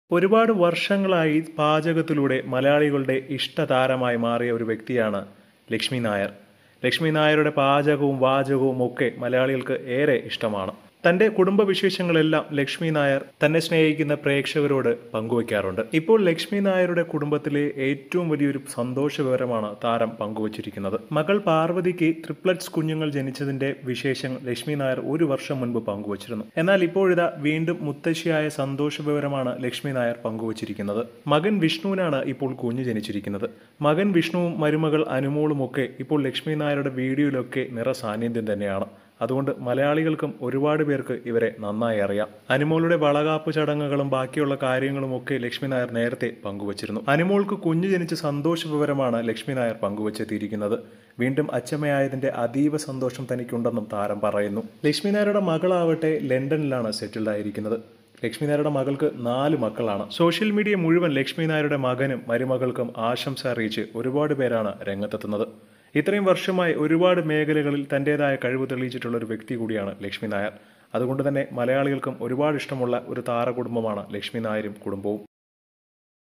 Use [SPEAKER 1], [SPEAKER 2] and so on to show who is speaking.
[SPEAKER 1] ഒരുപാട് വർഷങ്ങളായി പാചകത്തിലൂടെ മലയാളികളുടെ ഇഷ്ടതാരമായി മാറിയ ഒരു വ്യക്തിയാണ് ലക്ഷ്മി നായർ ലക്ഷ്മി നായരുടെ പാചകവും വാചകവും ഒക്കെ മലയാളികൾക്ക് ഏറെ ഇഷ്ടമാണ് തന്റെ കുടുംബ വിശേഷങ്ങളെല്ലാം ലക്ഷ്മി നായർ തന്നെ സ്നേഹിക്കുന്ന പ്രേക്ഷകരോട് പങ്കുവയ്ക്കാറുണ്ട് ഇപ്പോൾ ലക്ഷ്മി നായരുടെ കുടുംബത്തിലെ ഏറ്റവും വലിയൊരു സന്തോഷ വിവരമാണ് താരം പങ്കുവച്ചിരിക്കുന്നത് മകൾ പാർവതിക്ക് ട്രിപ്ലറ്റ്സ് കുഞ്ഞുങ്ങൾ ജനിച്ചതിന്റെ വിശേഷങ്ങൾ ലക്ഷ്മി നായർ ഒരു വർഷം മുൻപ് പങ്കുവച്ചിരുന്നു എന്നാൽ ഇപ്പോഴിതാ വീണ്ടും മുത്തശ്ശിയായ സന്തോഷ വിവരമാണ് ലക്ഷ്മി നായർ പങ്കുവച്ചിരിക്കുന്നത് മകൻ വിഷ്ണുവിനാണ് ഇപ്പോൾ കുഞ്ഞ് ജനിച്ചിരിക്കുന്നത് മകൻ വിഷ്ണുവും മരുമകൾ അനുമോളും ഒക്കെ ഇപ്പോൾ ലക്ഷ്മി നായരുടെ വീഡിയോയിലൊക്കെ നിറ സാന്നിധ്യം തന്നെയാണ് അതുകൊണ്ട് മലയാളികൾക്കും ഒരുപാട് പേർക്ക് ഇവരെ നന്നായി അറിയാം അനുമോളുടെ വളകാപ്പ് ചടങ്ങുകളും ബാക്കിയുള്ള കാര്യങ്ങളും ഒക്കെ ലക്ഷ്മി നായർ നേരത്തെ പങ്കുവച്ചിരുന്നു അനുമോൾക്ക് കുഞ്ഞു ജനിച്ച സന്തോഷ വിവരമാണ് ലക്ഷ്മി നായർ പങ്കുവച്ചെത്തിയിരിക്കുന്നത് വീണ്ടും അച്ചമ്മയായതിന്റെ അതീവ സന്തോഷം തനിക്കുണ്ടെന്നും താരം പറയുന്നു ലക്ഷ്മി നായരുടെ മകളാവട്ടെ ലണ്ടനിലാണ് സെറ്റിൽഡ് ആയിരിക്കുന്നത് ലക്ഷ്മി നായരുടെ മകൾക്ക് നാല് മക്കളാണ് സോഷ്യൽ മീഡിയ മുഴുവൻ ലക്ഷ്മി നായരുടെ മകനും മരുമകൾക്കും ആശംസ അറിയിച്ച് ഒരുപാട് പേരാണ് രംഗത്തെത്തുന്നത് ഇത്രയും വർഷമായി ഒരുപാട് മേഖലകളിൽ തൻ്റെതായ കഴിവ് തെളിയിച്ചിട്ടുള്ള ഒരു വ്യക്തി കൂടിയാണ് ലക്ഷ്മി നായർ അതുകൊണ്ട് തന്നെ മലയാളികൾക്കും ഒരുപാട് ഇഷ്ടമുള്ള ഒരു താരകുടുംബമാണ് ലക്ഷ്മി നായരും കുടുംബവും